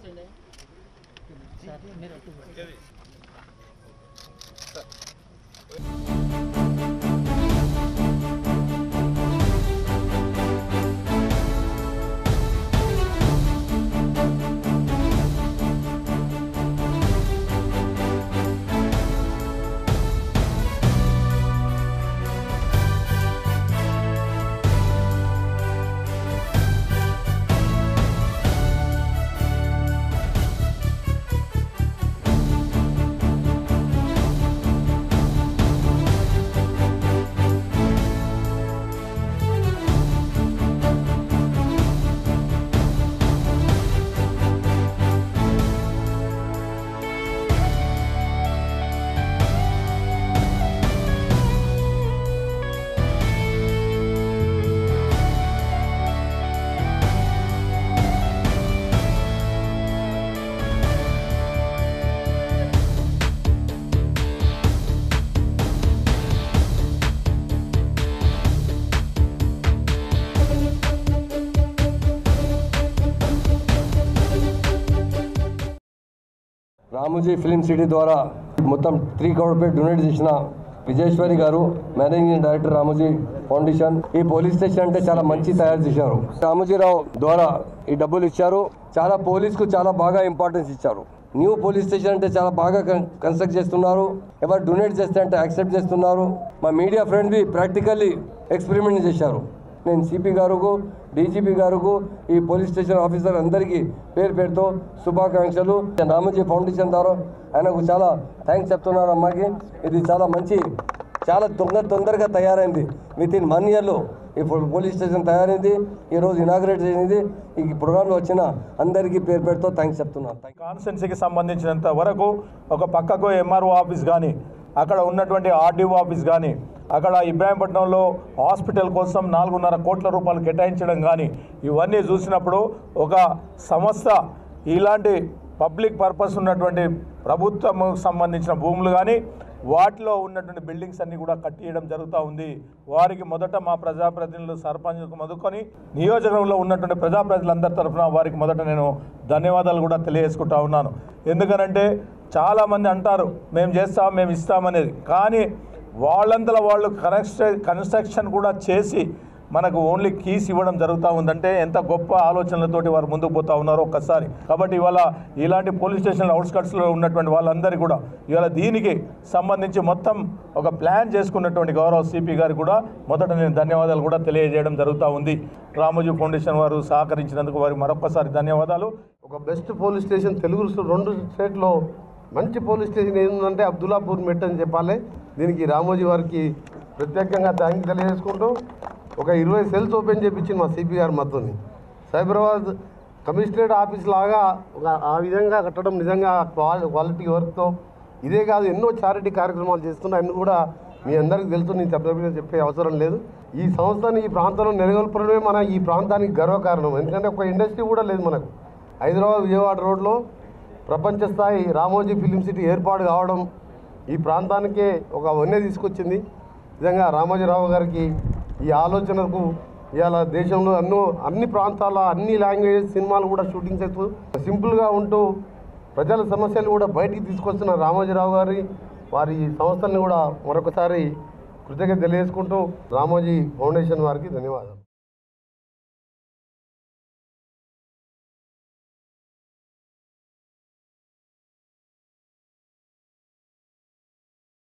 Ramoji film city ద్వారా మొత్తం three crore రూపాయలు డొనేట్ చేసిన Vijayeswari garu managing director Ramoji foundation ఈ పోలీస్ స్టేషన్ అంటే చాలా మంచి తయారు చేశారు రామోజీరావు ద్వారా ఈ డబ్బులు ఇచ్చారు చాలా పోలీస్కు చాలా బాగా ఇంపార్టెన్స్ ఇచ్చారు న్యూ పోలీస్ స్టేషన్ అంటే చాలా బాగా కన్స్ట్రక్ట్ చేస్తున్నారు ఎవరు డొనేట్ చేస్తే అంటే యాక్సెప్ట్ చేస్తున్నారు మా media friend B practically experiment చేశారు నేను సిపి గారుకు డీజీపీ గారుకు ఈ పోలీస్ స్టేషన్ ఆఫీసర్ అందరికీ పేరు పేరుతో శుభాకాంక్షలు రామోజీ ఫౌండేషన్ ద్వారా ఆయనకు చాలా థ్యాంక్స్ చెప్తున్నాను అమ్మాకి ఇది చాలా మంచి చాలా తొందర తొందరగా తయారైంది విత్ ఇన్ వన్ ఇయర్లో ఈ పో- పోలీస్ స్టేషన్ తయారైంది ఈరోజు ఇనాగ్రేట్ చేసింది ఈ ప్రోగ్రాంలో వచ్చిన అందరికీ పేరు పేరుతో థ్యాంక్స్ చెప్తున్నాను థ్యాంక్ కాన్స్టెన్సీకి సంబంధించినంత వరకు ఒక పక్కకు ఎంఆర్ఓ ఆఫీస్ కానీ అక్కడ ఉన్నటువంటి ఆర్డీఓ ఆఫీస్ కానీ అక్కడ ఇబ్రాహీంపట్నంలో హాస్పిటల్ కోసం నాలుగున్నర కోట్ల రూపాయలు కేటాయించడం కానీ ఇవన్నీ చూసినప్పుడు ఒక సంస్థ ఇలాంటి పబ్లిక్ పర్పస్ ఉన్నటువంటి ప్రభుత్వం సంబంధించిన భూములు కానీ వాటిలో ఉన్నటువంటి బిల్డింగ్స్ అన్ని కూడా కట్టియడం జరుగుతూ ఉంది వారికి మొదట మా ప్రజాప్రతినిధులు సర్పంచ్కు మొదలుకొని నియోజకవర్గంలో ఉన్నటువంటి ప్రజాప్రతినిధులందరి తరఫున వారికి మొదట నేను ధన్యవాదాలు కూడా తెలియజేసుకుంటా ఉన్నాను ఎందుకనంటే చాలామంది అంటారు మేము చేస్తాం మేము ఇస్తామనేది కానీ వాళ్ళంతలో వాళ్ళు కనెక్ట్ కన్స్ట్రక్షన్ కూడా చేసి మనకు ఓన్లీ కీస్ ఇవ్వడం జరుగుతూ ఉందంటే ఎంత గొప్ప ఆలోచనలతోటి వారు ముందుకు పోతా ఉన్నారో ఒక్కసారి కాబట్టి ఇవాళ ఇలాంటి పోలీస్ స్టేషన్ అవుట్స్కట్స్లో ఉన్నటువంటి వాళ్ళందరికీ కూడా ఇవాళ దీనికి సంబంధించి మొత్తం ఒక ప్లాన్ చేసుకున్నటువంటి గౌరవ సిపి గారికి కూడా మొదట నేను ధన్యవాదాలు కూడా తెలియజేయడం జరుగుతూ ఉంది రామోజీ ఫౌండేషన్ వారు సహకరించినందుకు వారికి మరొకసారి ధన్యవాదాలు ఒక బెస్ట్ పోలీస్ స్టేషన్ తెలుగు రెండు స్టేట్లో మంచి పోలీస్ స్టేషన్ ఏంటంటే అబ్దుల్లాపూర్ మెట్ అని చెప్పాలి దీనికి రామోజీ వారికి ప్రత్యేకంగా థ్యాంక్ తెలియజేసుకుంటూ ఒక ఇరవై సెల్స్ ఓపెన్ చేయించింది మా సిపి గారు మాతోని సైబరాబాద్ కమిషనరేట్ ఆఫీస్ లాగా ఒక ఆ విధంగా కట్టడం నిజంగా క్వాలి క్వాలిటీ వర్క్తో ఇదే కాదు ఎన్నో చారిటీ కార్యక్రమాలు చేస్తున్నాయి అన్ని కూడా మీ అందరికీ తెలుసు నేను చెప్పే చెప్పే అవసరం లేదు ఈ సంస్థని ఈ ప్రాంతంలో నెలకొల్పడమే మన ఈ ప్రాంతానికి గర్వకారణం ఎందుకంటే ఒక ఇండస్ట్రీ కూడా లేదు మనకు హైదరాబాద్ విజయవాడ రోడ్లో ప్రపంచ స్థాయి రామోజీ ఫిలిం సిటీ ఏర్పాటు కావడం ఈ ప్రాంతానికే ఒక వన్నె తీసుకొచ్చింది నిజంగా రామోజీరావు గారికి ఈ ఆలోచనకు ఇవాళ దేశంలో ఎన్నో అన్ని ప్రాంతాల అన్ని లాంగ్వేజ్ సినిమాలు కూడా షూటింగ్ చేస్తూ సింపుల్గా ఉంటూ ప్రజల సమస్యలు కూడా బయటికి తీసుకొస్తున్న రామోజీరావు గారి వారి సంస్థల్ని కూడా మరొకసారి కృతజ్ఞత తెలియజేసుకుంటూ రామోజీ ఫౌండేషన్ వారికి ధన్యవాదాలు